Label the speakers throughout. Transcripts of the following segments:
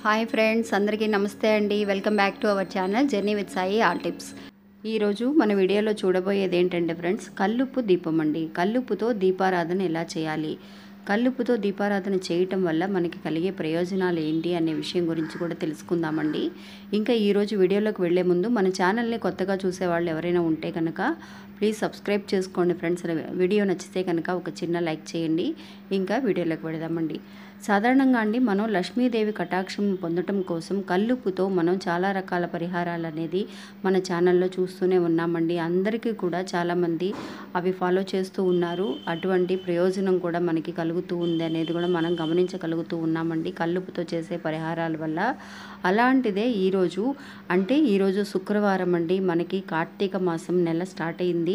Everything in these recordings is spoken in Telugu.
Speaker 1: హాయ్ ఫ్రెండ్స్ అందరికీ నమస్తే అండి welcome back to our channel journey with Sai all tips ఈరోజు మన వీడియోలో చూడబోయేది ఏంటంటే ఫ్రెండ్స్ కల్లుప్పు దీపం అండి కల్లుప్పుతో దీపారాధన ఎలా చేయాలి కల్లుప్పుతో దీపారాధన చేయటం వల్ల మనకి కలిగే ప్రయోజనాలు ఏంటి అనే విషయం గురించి కూడా తెలుసుకుందామండి ఇంకా ఈరోజు వీడియోలోకి వెళ్లే ముందు మన ఛానల్ని కొత్తగా చూసే వాళ్ళు ఎవరైనా ఉంటే కనుక ప్లీజ్ సబ్స్క్రైబ్ చేసుకోండి ఫ్రెండ్స్ వీడియో నచ్చితే కనుక ఒక చిన్న లైక్ చేయండి ఇంకా వీడియోలోకి వెళదామండి సాధారణంగా అండి మనం లక్ష్మీదేవి కటాక్షం పొందటం కోసం కల్లుప్పుతో మనం చాలా రకాల పరిహారాలు అనేది మన ఛానల్లో చూస్తూనే ఉన్నామండి అందరికీ కూడా చాలామంది అవి ఫాలో చేస్తూ ఉన్నారు అటువంటి ప్రయోజనం కూడా మనకి కలుగుతూ ఉంది అనేది కూడా మనం గమనించగలుగుతూ ఉన్నామండి కల్లుప్పుతో చేసే పరిహారాల వల్ల అలాంటిదే ఈరోజు అంటే ఈరోజు శుక్రవారం అండి మనకి కార్తీక మాసం నెల స్టార్ట్ అయింది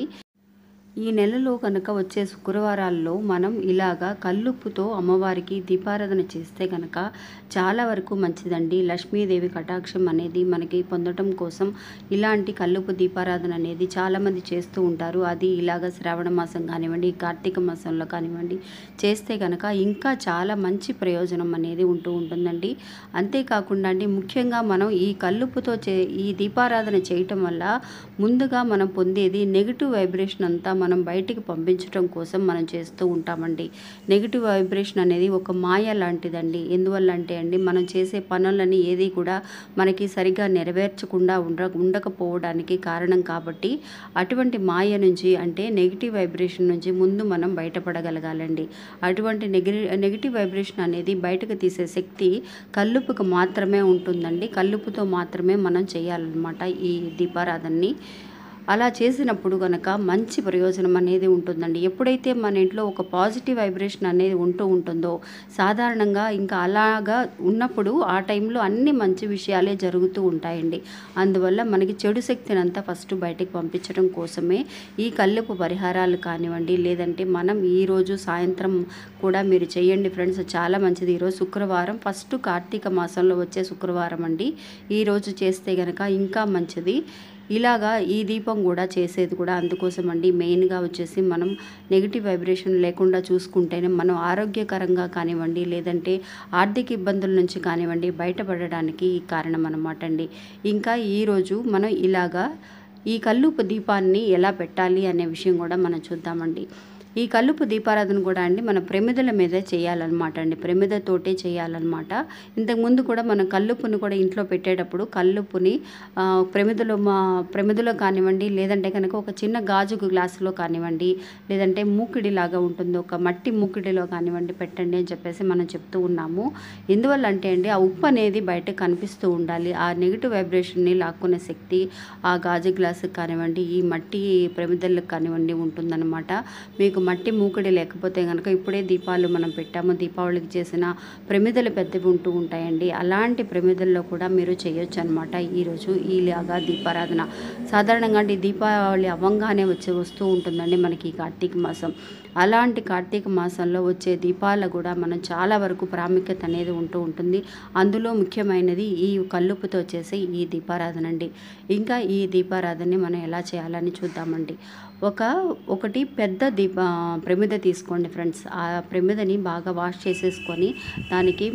Speaker 1: ఈ నెలలో కనుక వచ్చే శుక్రవారాల్లో మనం ఇలాగా కల్లుప్పుతో అమ్మవారికి దీపారాధన చేస్తే కనుక చాలా వరకు మంచిదండి లక్ష్మీదేవి కటాక్షం అనేది మనకి పొందటం కోసం ఇలాంటి కల్లుపు దీపారాధన అనేది చాలామంది చేస్తూ ఉంటారు అది ఇలాగ శ్రావణ మాసం కానివ్వండి కార్తీక మాసంలో కానివ్వండి చేస్తే కనుక ఇంకా చాలా మంచి ప్రయోజనం అనేది ఉంటూ ఉంటుందండి అంతేకాకుండా అండి ముఖ్యంగా మనం ఈ కల్లుపుతో చే ఈ దీపారాధన చేయటం వల్ల ముందుగా మనం పొందేది నెగిటివ్ వైబ్రేషన్ అంతా మనం బయటికి పంపించడం కోసం మనం చేస్తూ ఉంటామండి నెగిటివ్ వైబ్రేషన్ అనేది ఒక మాయ లాంటిదండి ఎందువల్ల అంటే అండి మనం చేసే పనులని ఏది కూడా మనకి సరిగ్గా నెరవేర్చకుండా ఉండ ఉండకపోవడానికి కారణం కాబట్టి అటువంటి మాయ నుంచి అంటే నెగిటివ్ వైబ్రేషన్ నుంచి ముందు మనం బయటపడగలగాలండి అటువంటి నెగి నెగిటివ్ వైబ్రేషన్ అనేది బయటకు తీసే శక్తి కల్లుపుకు మాత్రమే ఉంటుందండి కల్లుపుతో మాత్రమే మనం చేయాలన్నమాట ఈ దీపారాధనని అలా చేసినప్పుడు కనుక మంచి ప్రయోజనం అనేది ఉంటుందండి ఎప్పుడైతే మన ఇంట్లో ఒక పాజిటివ్ వైబ్రేషన్ అనేది ఉంటూ ఉంటుందో సాధారణంగా ఇంకా అలాగా ఉన్నప్పుడు ఆ టైంలో అన్ని మంచి విషయాలే జరుగుతూ ఉంటాయండి అందువల్ల మనకి చెడు శక్తిని అంతా ఫస్ట్ బయటకు పంపించడం కోసమే ఈ కల్లుపు పరిహారాలు కానివ్వండి లేదంటే మనం ఈరోజు సాయంత్రం కూడా మీరు చేయండి ఫ్రెండ్స్ చాలా మంచిది ఈరోజు శుక్రవారం ఫస్ట్ కార్తీక మాసంలో వచ్చే శుక్రవారం అండి ఈరోజు చేస్తే కనుక ఇంకా మంచిది ఇలాగా ఈ దీపం కూడా చేసేది కూడా అందుకోసం అండి మెయిన్గా వచ్చేసి మనం నెగిటివ్ వైబ్రేషన్ లేకుండా చూసుకుంటేనే మనం ఆరోగ్యకరంగా కానివ్వండి లేదంటే ఆర్థిక ఇబ్బందుల నుంచి కానివ్వండి బయటపడడానికి ఈ కారణం అనమాట అండి ఇంకా ఈరోజు మనం ఇలాగా ఈ కల్లుపు దీపాన్ని ఎలా పెట్టాలి అనే విషయం కూడా మనం చూద్దామండి ఈ కల్లుపు దీపారాధన కూడా అండి మన ప్రమిదల మీదే చేయాలన్నమాట అండి ప్రమిదతోటే చేయాలన్నమాట ఇంతకుముందు కూడా మనం కల్లుపుని కూడా ఇంట్లో పెట్టేటప్పుడు కల్లుపుని ప్రమిదలో మా ప్రమిదలో కానివ్వండి లేదంటే కనుక ఒక చిన్న గాజు గ్లాసులో కానివ్వండి లేదంటే మూకిడిలాగా ఉంటుంది ఒక మట్టి మూకిడిలో కానివ్వండి పెట్టండి అని చెప్పేసి మనం చెప్తూ ఉన్నాము ఎందువల్ల అంటే అండి ఆ ఉప్పు అనేది బయట కనిపిస్తూ ఉండాలి ఆ నెగిటివ్ వైబ్రేషన్ని లాక్కునే శక్తి ఆ గాజు గ్లాసుకి కానివ్వండి ఈ మట్టి ప్రమిదలకు కానివ్వండి ఉంటుందన్నమాట మీకు మట్టి మూకుడి లేకపోతే కనుక ఇప్పుడే దీపాలు మనం పెట్టాము దీపావళికి చేసిన ప్రమిదలు పెద్దవి ఉంటూ ఉంటాయండి అలాంటి ప్రమిదల్లో కూడా మీరు చేయొచ్చు అనమాట ఈరోజు ఈలాగా దీపారాధన సాధారణంగా అంటే దీపావళి అవ్వంగానే వచ్చి వస్తూ ఉంటుందండి మనకి ఈ కార్తీక మాసం అలాంటి కార్తీక మాసంలో వచ్చే దీపాల కూడా మనం చాలా వరకు ప్రాముఖ్యత అనేది ఉంటూ ఉంటుంది అందులో ముఖ్యమైనది ఈ కల్లుపుతో చేసే ఈ దీపారాధన అండి ఇంకా ఈ దీపారాధనని మనం ఎలా చేయాలని చూద్దామండి ఒక ఒకటి పెద్ద దీప ప్రమిద తీసుకోండి ఫ్రెండ్స్ ఆ ప్రమిదని బాగా వాష్ చేసేసుకొని దానికి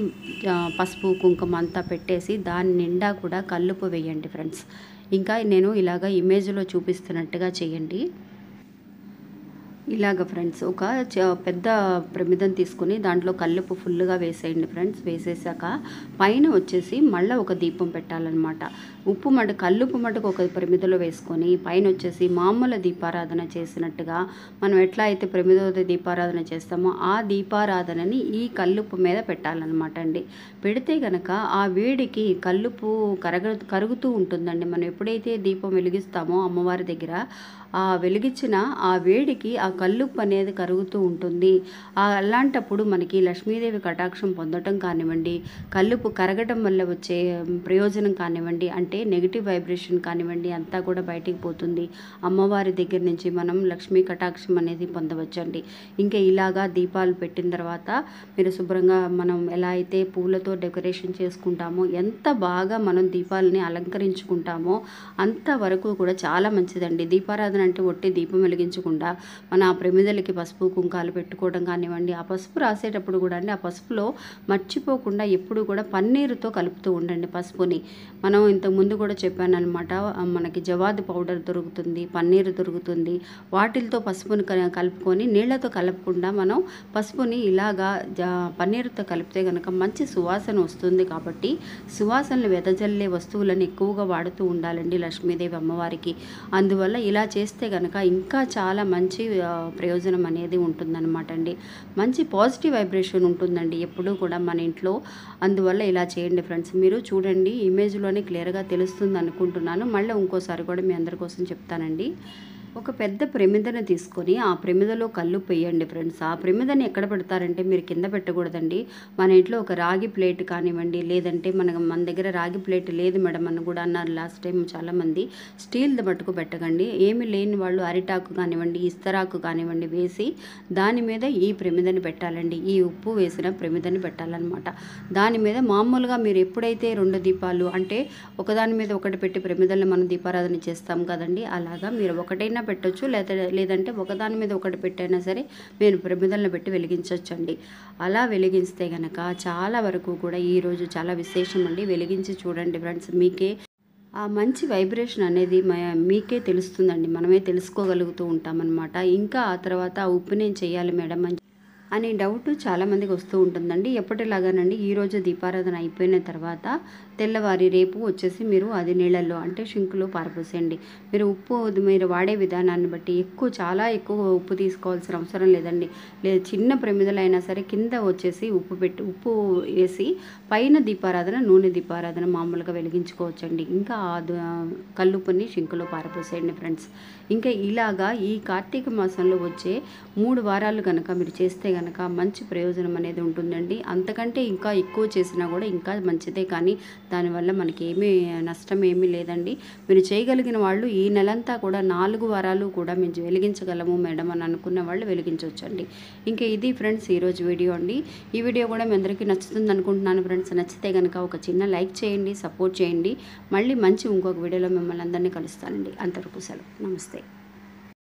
Speaker 1: పసుపు కుంకుమ అంతా పెట్టేసి దాని నిండా కూడా కల్లుపు వేయండి ఫ్రెండ్స్ ఇంకా నేను ఇలాగ ఇమేజ్లో చూపిస్తున్నట్టుగా చేయండి ఇలాగ ఫ్రెండ్స్ ఒక పెద్ద ప్రమిదం తీసుకుని దాంట్లో కల్లుపు ఫుల్గా వేసేయండి ఫ్రెండ్స్ వేసేసాక పైన వచ్చేసి మళ్ళీ ఒక దీపం పెట్టాలన్నమాట ఉప్పు మట కల్లుపు మటుకు ఒక ప్రమిదలో వేసుకొని పైన వచ్చేసి మామూలు దీపారాధన చేసినట్టుగా మనం ఎట్లా అయితే ప్రమిదతో దీపారాధన చేస్తామో ఆ దీపారాధనని ఈ కల్లుపు మీద పెట్టాలన్నమాట అండి పెడితే కనుక ఆ వేడికి కల్లుపు కరగ కరుగుతూ ఉంటుందండి మనం ఎప్పుడైతే దీపం వెలిగిస్తామో అమ్మవారి దగ్గర ఆ వెలిగించిన ఆ వేడికి ఆ కల్లుప్పు అనేది కరుగుతూ ఉంటుంది అలాంటప్పుడు మనకి లక్ష్మీదేవి కటాక్షం పొందటం కానివ్వండి కల్లుపు కరగటం వల్ల వచ్చే ప్రయోజనం కానివ్వండి అంటే నెగిటివ్ వైబ్రేషన్ కానివ్వండి అంతా కూడా బయటికి పోతుంది అమ్మవారి దగ్గర నుంచి మనం లక్ష్మీ కటాక్షం అనేది పొందవచ్చండి ఇంకా ఇలాగా దీపాలు పెట్టిన తర్వాత మీరు శుభ్రంగా మనం ఎలా అయితే పూలతో డెకరేషన్ చేసుకుంటామో ఎంత బాగా మనం దీపాలని అలంకరించుకుంటామో అంతవరకు కూడా చాలా మంచిదండి దీపారాధన అంటే ఒట్టి దీపం వెలిగించకుండా మన ఆ ప్రమిదలకి పసుపు కుంకాలు పెట్టుకోవడం కానివ్వండి ఆ పసుపు రాసేటప్పుడు కూడా అండి ఆ పసుపులో మర్చిపోకుండా ఎప్పుడు కూడా పన్నీరుతో కలుపుతూ ఉండండి పసుపుని మనం ఇంతకు ముందు కూడా చెప్పాను అనమాట మనకి జవాదు పౌడర్ దొరుకుతుంది పన్నీరు దొరుకుతుంది వాటిలతో పసుపుని క- కలుపుకొని నీళ్ళతో కలపకుండా మనం పసుపుని ఇలాగా జ పన్నీరుతో కలిపితే కనుక మంచి సువాసన వస్తుంది కాబట్టి సువాసనలు వెదజల్లే వస్తువులను ఎక్కువగా వాడుతూ ఉండాలండి లక్ష్మీదేవి అమ్మవారికి అందువల్ల ఇలా చేస్తే కనుక ఇంకా చాలా మంచి ఆ, ప్రయోజనం అనేది ఉంటుందన్నమాట అండి మంచి పాజిటివ్ వైబ్రేషన్ ఉంటుందండి ఎప్పుడూ కూడా మన ఇంట్లో అందువల్ల ఇలా చేయండి ఫ్రెండ్స్ మీరు చూడండి ఇమేజ్లోనే క్లియర్గా తెలుస్తుంది అనుకుంటున్నాను మళ్ళీ ఇంకోసారి కూడా మీ అందరి కోసం చెప్తానండి ఒక పెద్ద ప్రమిదను తీసుకొని ఆ ప్రమిదలో కళ్ళు పెయ్యండి ఫ్రెండ్స్ ఆ ప్రమిదని ఎక్కడ పెడతారంటే మీరు కింద పెట్టకూడదండి మన ఇంట్లో ఒక రాగి ప్లేట్ కానివ్వండి లేదంటే మన మన దగ్గర రాగి ప్లేట్ లేదు మేడం అని కూడా అన్నారు లాస్ట్ టైం చాలామంది స్టీల్ది మట్టుకు పెట్టకండి ఏమి లేని వాళ్ళు అరిటాకు కానివ్వండి ఇస్తరాకు కానివ్వండి వేసి దాని మీద ఈ ప్రమిదని పెట్టాలండి ఈ ఉప్పు వేసిన ప్రమిదని పెట్టాలన్నమాట దాని మీద మామూలుగా మీరు ఎప్పుడైతే రెండు దీపాలు అంటే ఒకదాని మీద ఒకటి పెట్టి ప్రమిదలను మనం దీపారాధన చేస్తాం కదండి అలాగా మీరు ఒకటైనా పెట్టొచ్చు లేదా లేదంటే ఒకదాని మీద ఒకటి పెట్టైనా సరే మీరు ప్రమిదలను పెట్టి వెలిగించవచ్చండి అలా వెలిగిస్తే గనక చాలా వరకు కూడా ఈరోజు చాలా విశేషం అండి వెలిగించి చూడండి ఫ్రెండ్స్ మీకే ఆ మంచి వైబ్రేషన్ అనేది మ- మీకే తెలుస్తుందండి మనమే తెలుసుకోగలుగుతూ ఉంటామన్నమాట ఇంకా ఆ తర్వాత ఆ ఉప్పు నేను చేయాలి మేడం అని అనే డౌట్ చాలామందికి వస్తూ ఉంటుందండి ఎప్పటిలాగానండి ఈరోజు దీపారాధన అయిపోయిన తర్వాత తెల్లవారి రేపు వచ్చేసి మీరు అది నీళ్ళల్లో అంటే షింకులో పారపోసేయండి మీరు ఉప్పు అది మీరు వాడే విధానాన్ని బట్టి ఎక్కువ చాలా ఎక్కువ ఉప్పు తీసుకోవాల్సిన అవసరం లేదండి లేదు చిన్న ప్రమిదలైనా సరే కింద వచ్చేసి ఉప్పు పెట్టి ఉప్పు వేసి పైన దీపారాధన నూనె దీపారాధన మామూలుగా వెలిగించుకోవచ్చండి ఇంకా ఆ ద- కల్లుపుని షింకులో పారపోసేయండి ఫ్రెండ్స్ ఇంకా ఇలాగా ఈ కార్తీక మాసంలో వచ్చే మూడు వారాలు కనుక మీరు చేస్తే కనుక మంచి ప్రయోజనం అనేది ఉంటుందండి అంతకంటే ఇంకా ఎక్కువ చేసినా కూడా ఇంకా మంచిదే కానీ దానివల్ల మనకి ఏమీ నష్టం ఏమీ లేదండి మీరు చేయగలిగిన వాళ్ళు ఈ నెలంతా కూడా నాలుగు వారాలు కూడా మేము వెలిగించగలము మేడం అని అనుకున్న వాళ్ళు వెలిగించవచ్చండి ఇంకా ఇది ఫ్రెండ్స్ ఈరోజు వీడియో అండి ఈ వీడియో కూడా మీ అందరికీ నచ్చుతుంది అనుకుంటున్నాను ఫ్రెండ్స్ నచ్చితే కనుక ఒక చిన్న లైక్ చేయండి సపోర్ట్ చేయండి మళ్ళీ మంచి ఇంకొక వీడియోలో మిమ్మల్ని అందరినీ కలుస్తానండి అంతవరకు సెలవు నమస్తే